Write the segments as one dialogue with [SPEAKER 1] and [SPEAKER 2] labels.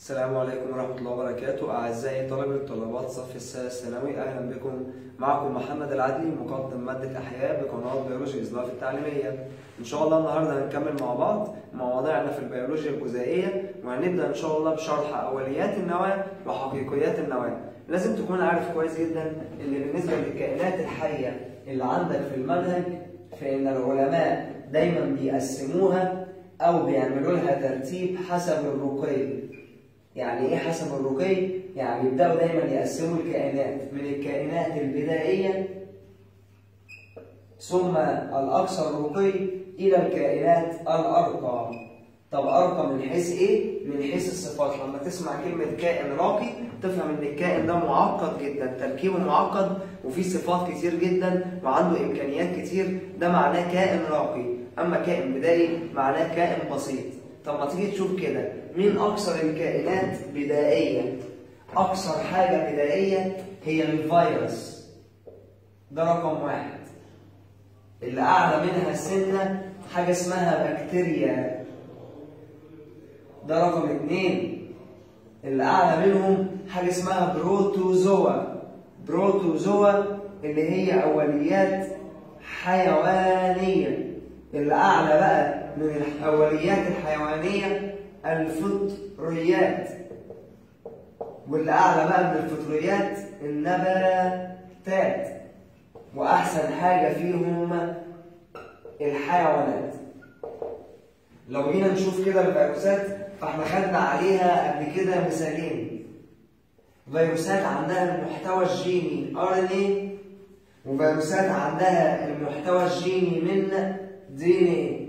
[SPEAKER 1] السلام عليكم ورحمة الله وبركاته أعزائي طلبة طلبات صف الثالث الثانوي أهلا بكم معكم محمد العدلي مقدم مادة أحياء بقناة بيولوجي إصلاف التعليمية إن شاء الله النهاردة هنكمل مع بعض مواضيعنا في البيولوجيا الجزيئية وهنبدأ إن شاء الله بشرح أوليات النواة وحقيقيات النواة لازم تكون عارف كويس جدا إن بالنسبة للكائنات الحية اللي عندك في المنهج فإن العلماء دايما بيقسموها أو بيعملوا لها ترتيب حسب الرقي يعني ايه حسب الرقي؟ يعني يبداوا دايما يقسموا الكائنات من الكائنات البدائيه ثم الاكثر رقي الى الكائنات الارقى. طب ارقى من حيث ايه؟ من حيث الصفات، لما تسمع كلمه كائن راقي تفهم ان الكائن ده معقد جدا، تركيبه معقد وفيه صفات كتير جدا وعنده امكانيات كتير، ده معناه كائن راقي، اما كائن بدائي معناه كائن بسيط. طب ما تيجي تشوف كده مين أكثر الكائنات بدائية؟ أكثر حاجة بدائية هي الفيروس ده رقم واحد اللي أعلى منها سنة حاجة اسمها بكتيريا ده رقم اتنين اللي أعلى منهم حاجة اسمها بروتوزوا بروتوزوا اللي هي أوليات حيوانية اللي أعلى بقى من الأوليات الحيوانية الفطريات واللي أعلى بقى من الفطريات النباتات وأحسن حاجة فيهم الحيوانات لو جينا نشوف كده الفيروسات فاحنا خدنا عليها قبل كده مثالين فيروسات عندها المحتوى الجيني RNA وفيروسات عندها المحتوى الجيني من DNA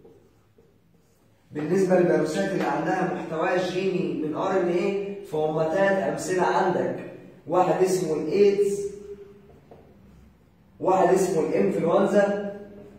[SPEAKER 1] بالنسبة للفيروسات اللي عندها محتوى جيني من ار ان ايه فهم ثلاث أمثلة عندك واحد اسمه الإيدز واحد اسمه الإنفلونزا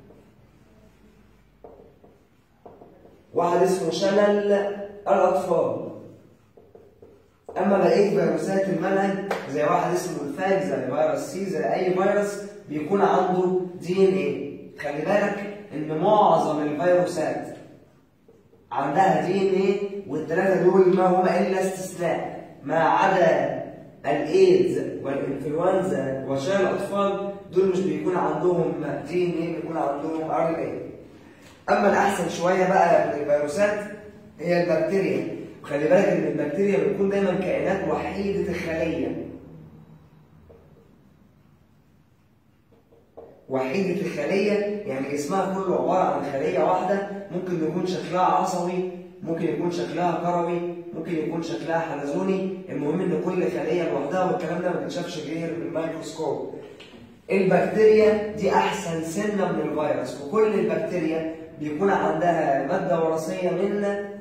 [SPEAKER 1] واحد اسمه شلل الأطفال أما بقية فيروسات المنهج زي واحد اسمه الفاج زي فيروس سي زي أي فيروس بيكون عنده دي ان ايه خلي بالك إن معظم الفيروسات عندها دي ان ايه والثلاثه دول ما هما الا استثناء ما عدا الايدز والانفلونزا وشلل الاطفال دول مش بيكون عندهم دي ان ايه بيكون عندهم ار ان ايه اما الاحسن شويه بقى من الفيروسات هي البكتيريا خلي بالك ان البكتيريا بتكون دايما كائنات وحيده الخليه وحيدة الخلية يعني جسمها كله عبارة عن خلية واحدة ممكن يكون شكلها عصبي ممكن يكون شكلها كروي ممكن يكون شكلها حلزوني المهم ان كل خلية لوحدها والكلام ده ما بيتشافش غير بالميكروسكوب البكتيريا دي احسن سنة من الفيروس وكل البكتيريا بيكون عندها مادة وراثية من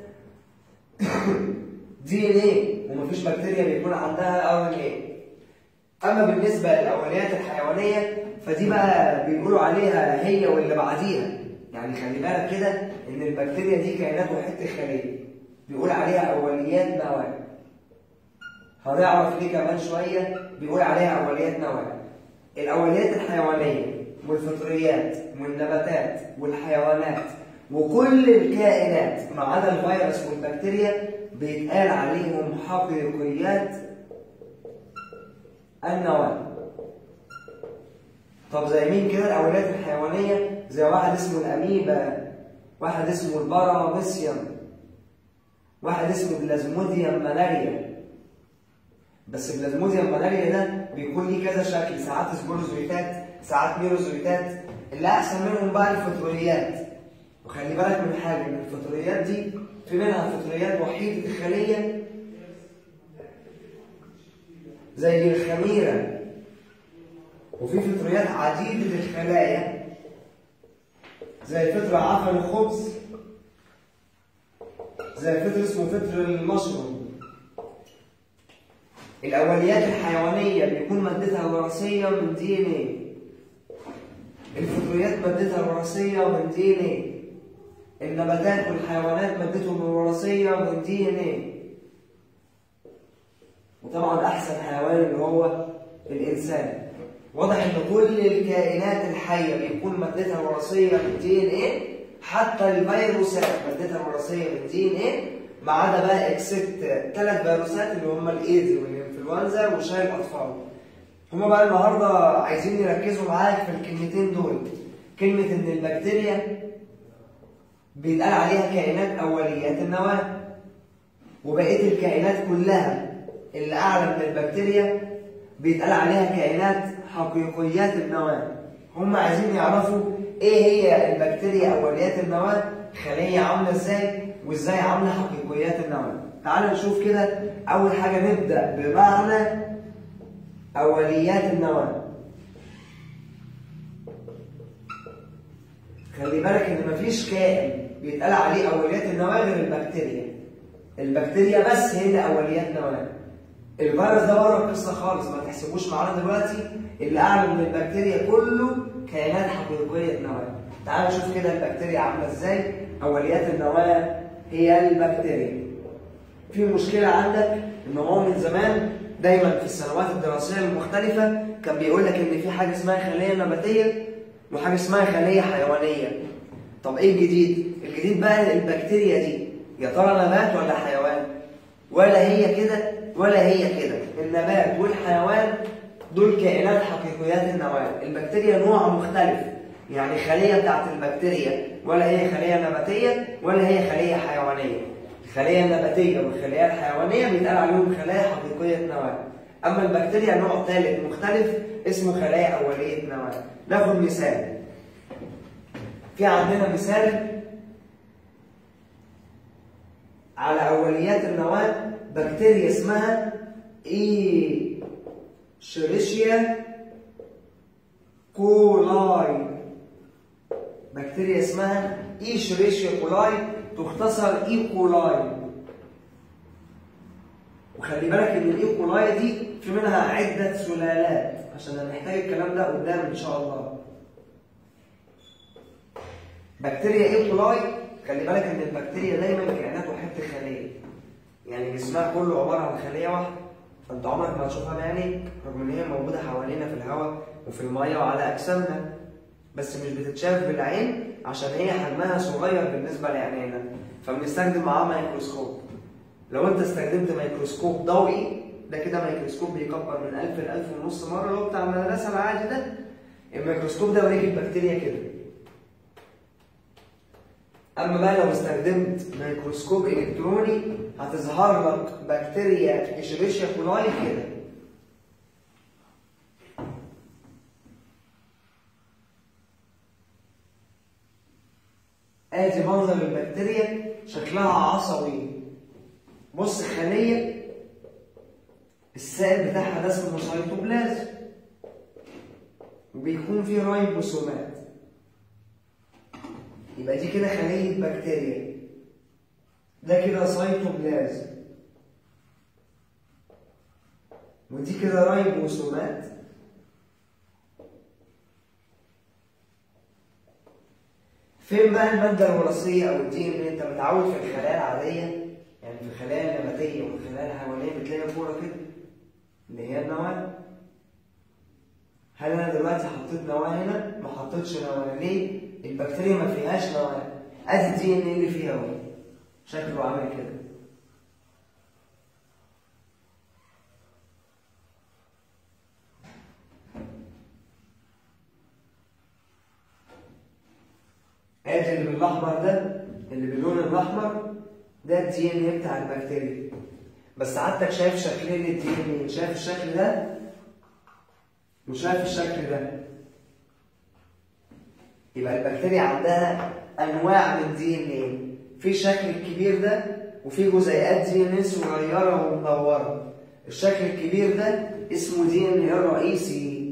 [SPEAKER 1] دي ان ايه ومفيش بكتيريا بيكون عندها ار ان ايه اما بالنسبة للاوليات الحيوانية فدي بقى بيقولوا عليها هي واللي بعديها يعني خلي بالك كده ان البكتيريا دي كائنات وحده خليه بيقول عليها اوليات نواه هنعرف ليه كمان شويه بيقول عليها اوليات نواه الاوليات الحيوانيه والفطريات والنباتات والحيوانات وكل الكائنات ما عدا الفيروس والبكتيريا بيتقال عليهم حقيقيات النواه طب زي مين كده الاوليات الحيوانيه زي واحد اسمه الاميبا واحد اسمه الباراميسيوم واحد اسمه بلازموديوم ملاريا بس بلازموديوم ملاريا ده بيكون ليه كذا شكل ساعات سبوروزويتات ساعات ميروزويتات اللي احسن منهم بقى الفطريات وخلي بالك من حاجه ان الفطريات دي في منها فطريات وحيده الخليه زي الخميره وفي فطريات عديدة الخلايا زي فطر عفن الخبز زي فطر اسمه فطر المشروم الأوليات الحيوانية بيكون مادتها الوراثية من دي ان ايه الفطريات مادتها الوراثية من دي ان ايه النباتات والحيوانات مادتهم الوراثية من دي ان ايه وطبعا أحسن حيوان اللي هو الإنسان واضح ان كل الكائنات الحيه بيكون مادتها الوراثيه من دي ان ايه حتى الفيروسات مادتها الوراثيه من دي ان ايه ما عدا بقى اكسبت ثلاث فيروسات اللي هم الايدز والانفلونزا وشاي الاطفال هما بقى النهارده عايزين يركزوا معاك في الكلمتين دول كلمة إن البكتيريا بيتقال عليها كائنات أوليات النواة وبقية الكائنات كلها اللي أعلى من البكتيريا بيتقال عليها كائنات حقيقيات النواة هم عايزين يعرفوا إيه هي البكتيريا أوليات النواة خلية عاملة إزاي وإزاي عاملة حقيقيات النواة تعالوا نشوف كده أول حاجة نبدأ بمعنى أوليات النواة خلي بالك ان مفيش كائن بيتقال عليه اوليات النواه غير البكتيريا البكتيريا بس هي اللي اوليات نواه الفيروس ده بره القصه خالص ما تحسبوش معانا دلوقتي اللي اعلى من البكتيريا كله كائنات حقيقيه نواه تعالوا نشوف كده البكتيريا عامله ازاي اوليات النواه هي البكتيريا في مشكله عندك ان هو من زمان دايما في السنوات الدراسيه المختلفه كان بيقول لك ان في حاجه اسمها خليه نباتيه وحاجه اسمها خليه حيوانيه طب ايه الجديد الجديد بقى البكتيريا دي يا ترى نبات ولا حيوان ولا هي كده ولا هي كده النبات والحيوان دول كائنات حقيقيات النواه البكتيريا نوع مختلف يعني خليه بتاعت البكتيريا ولا هي خليه نباتيه ولا هي خليه حيوانيه الخليه النباتيه والخليه الحيوانيه بيتقال عليهم خلايا حقيقيه نواه اما البكتيريا نوع ثالث مختلف اسمه خلايا اوليه نواه ناخد مثال في عندنا مثال على اوليات النواه بكتيريا اسمها اي شريشيا كولاي بكتيريا اسمها اي شريشيا كولاي تختصر اي كولاي وخلي بالك ان الاي كولاي دي في منها عده سلالات عشان هنحتاج الكلام ده قدام ان شاء الله بكتيريا اي كولاي خلي بالك ان البكتيريا دايما كائنات وحده خليه يعني جسمها كله عباره عن خليه واحده فانت عمرك ما هتشوفها بعينيك رغم ان هي موجوده حوالينا في الهواء وفي الميه وعلى اجسامنا بس مش بتتشاف بالعين عشان هي حجمها صغير بالنسبه لعينينا فبنستخدم معاها ميكروسكوب لو انت استخدمت ميكروسكوب ضوئي ده كده ميكروسكوب بيكبر من 1000 ل 1000 ونص مره اللي هو بتاع المدرسه العادي ده الميكروسكوب ده يوريك البكتيريا كده اما بقى لو استخدمت ميكروسكوب الكتروني هتظهر لك بكتيريا اشريشيا كولاي كده ادي منظر البكتيريا شكلها عصبي بص خليه السائل بتاعها ده اسمه سيتوبلازم وبيكون فيه رايبوسومات يبقى دي كده خلية بكتيريا ده كده سيتوبلازم ودي كده رايبوسومات فين بقى المادة الوراثية أو الدي إن أنت متعود في الخلايا العادية يعني في الخلايا النباتية والخلايا الحيوانية بتلاقي كورة كده اللي هي النواة هل أنا دلوقتي حطيت نواة هنا؟ ما حطيتش نواة ليه؟ البكتيريا ما فيهاش نواة ادي الدي ان اللي فيها اهو شكله عامل كده ادي اللي بالاحمر ده اللي باللون الاحمر ده الدي ان ايه بتاع البكتيريا بس عادتك شايف شكلين الدي ان ايه شايف الشكل ده وشايف الشكل ده يبقى البكتيريا عندها انواع من دي ان ايه في شكل الكبير ده وفي جزيئات دي ان ايه صغيره ومدوره الشكل الكبير ده اسمه دي ان ايه الرئيسي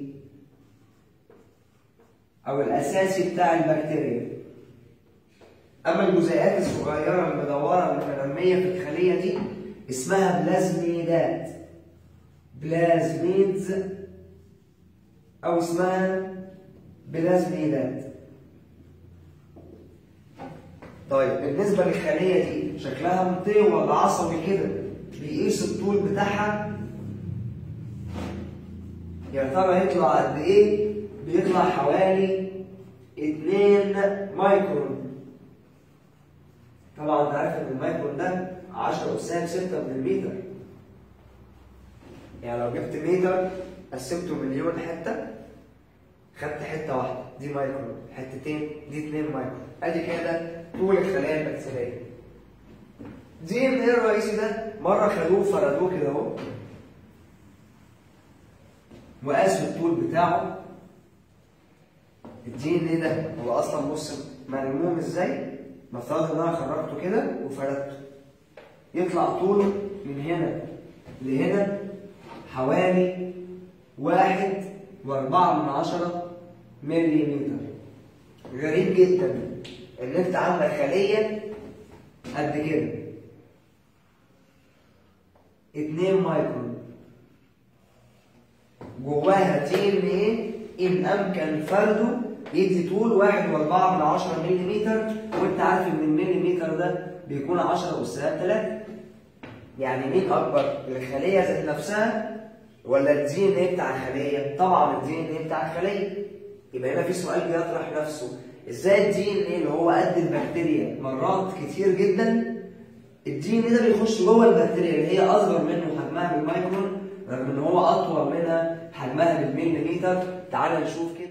[SPEAKER 1] او الاساسي بتاع البكتيريا اما الجزيئات الصغيره المدوره المتنميه في الخليه دي اسمها بلازميدات بلازميدز او اسمها بلازميدات طيب بالنسبة للخلية دي شكلها مطي ولا عصبي كده بيقيس الطول بتاعها يا ترى يطلع قد ايه؟ بيطلع حوالي 2 مايكرون طبعا انت عارف ان المايكرون ده 10 أس سالب 6 من المتر يعني لو جبت متر قسمته مليون حتة خدت حتة واحدة دي مايكرون حتتين دي 2 مايكرون ادي كده طول الخلايا البكتيرية دي ان ايه الرئيسي ده مرة خدوه فردوه كده اهو وقاسوا الطول بتاعه الدي ان ايه ده هو اصلا بص ملموم ازاي نفترض ان انا خرجته كده وفردته يطلع طوله من هنا لهنا حوالي واحد واربعة من عشرة ملي متر غريب جدا ان انت عندك خلية قد كده اتنين مايكرون جواها تي ان ايه ان امكن فرده يدي طول واحد واربعة من عشرة ملي متر وانت عارف ان الملي متر ده بيكون عشرة أس تلاتة يعني مين اكبر الخليه ذات نفسها ولا الدي ان ايه بتاع الخليه طبعا الدي ان ايه بتاع الخليه يبقى هنا في سؤال بيطرح نفسه ازاي الدي ان ايه اللي هو قد البكتيريا مرات كتير جدا الدي ان ده بيخش جوه البكتيريا اللي هي اصغر منه حجمها بالمايكرون رغم ان هو اطول منها حجمها بالمليمتر تعال نشوف كده